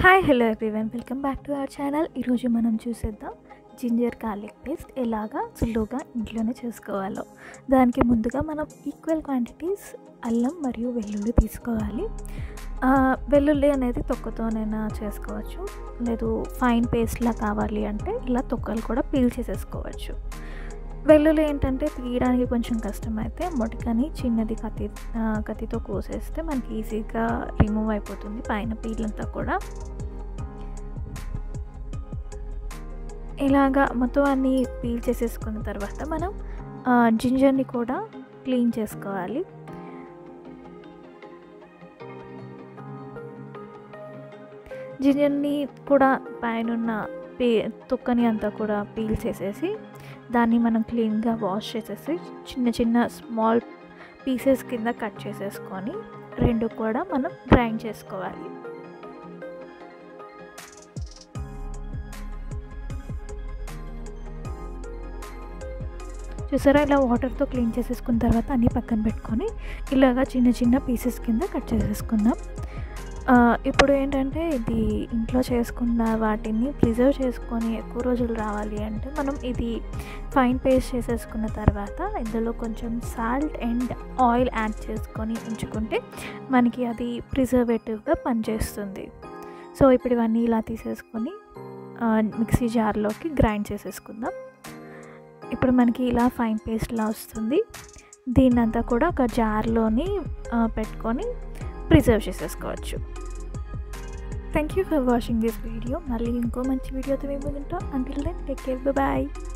hi hello everyone welcome back to our channel ఈరోజు మనం చూసేద్దాం జింజర్ గార్లిక్ పేస్ట్ ఎలాగా సులువుగా ఇంట్లోనే చేసుకోవాలో దానికి ముందుగా మనం ఈక్వల్ క్వాంటిటీస్ అల్లం మరియు వెల్లుల్లి తీసుకోవాలి ఆ, వెల్లుల్లి అనేది తొక్కతోనైనా చేసుకోవచ్చు లేదు ఫైన్ పేస్ట్లా కావాలి అంటే ఇలా తొక్కలు కూడా పీల్ చేసేసుకోవచ్చు వెల్లుల్లి ఏంటంటే తీయడానికి కొంచెం కష్టమైతే మొటికని చిన్నది కత్తి ఆ, కత్తితో కోసేస్తే మనకి ఈజీగా రిమూవ్ అయిపోతుంది పైన పీల్ అంతా కూడా ఇలాగా మొత్తం అన్నీ పీల్ చేసేసుకున్న తర్వాత మనం ఆ, జింజర్ని కూడా క్లీన్ చేసుకోవాలి జింజర్ని కూడా పైన పీ తొక్కని అంతా కూడా పీల్ చేసేసి దాన్ని మనం క్లీన్గా వాష్ చేసేసి చిన్న చిన్న స్మాల్ పీసెస్ కింద కట్ చేసేసుకొని రెండు కూడా మనం గ్రైండ్ చేసుకోవాలి చూసారా ఇలా వాటర్తో క్లీన్ చేసేసుకున్న తర్వాత అన్నీ పక్కన పెట్టుకొని ఇలాగా చిన్న చిన్న పీసెస్ కింద కట్ చేసేసుకుందాం ఆ, ఇప్పుడు ఏంటంటే ఇది ఇంట్లో చేసుకున్న వాటిని ప్రిజర్వ్ చేసుకొని ఎక్కువ రోజులు రావాలి అంటే మనం ఇది ఫైన్ పేస్ట్ చేసేసుకున్న తర్వాత ఇందులో కొంచెం సాల్ట్ అండ్ ఆయిల్ యాడ్ చేసుకొని ఉంచుకుంటే మనకి అది ప్రిజర్వేటివ్గా పనిచేస్తుంది సో ఇప్పుడు ఇవన్నీ ఇలా తీసేసుకొని ఆ, మిక్సీ జార్లోకి గ్రైండ్ చేసేసుకుందాం ఇప్పుడు మనకి ఇలా ఫైన్ పేస్ట్లా వస్తుంది దీన్నంతా కూడా ఒక జార్లోని ఆ, పెట్టుకొని ప్రిజర్వ్ చేసేసుకోవచ్చు thank you for watching this video మళ్ళీ ఇంకో మంచి వీడియోతో మేము ఉంటాం until then take care bye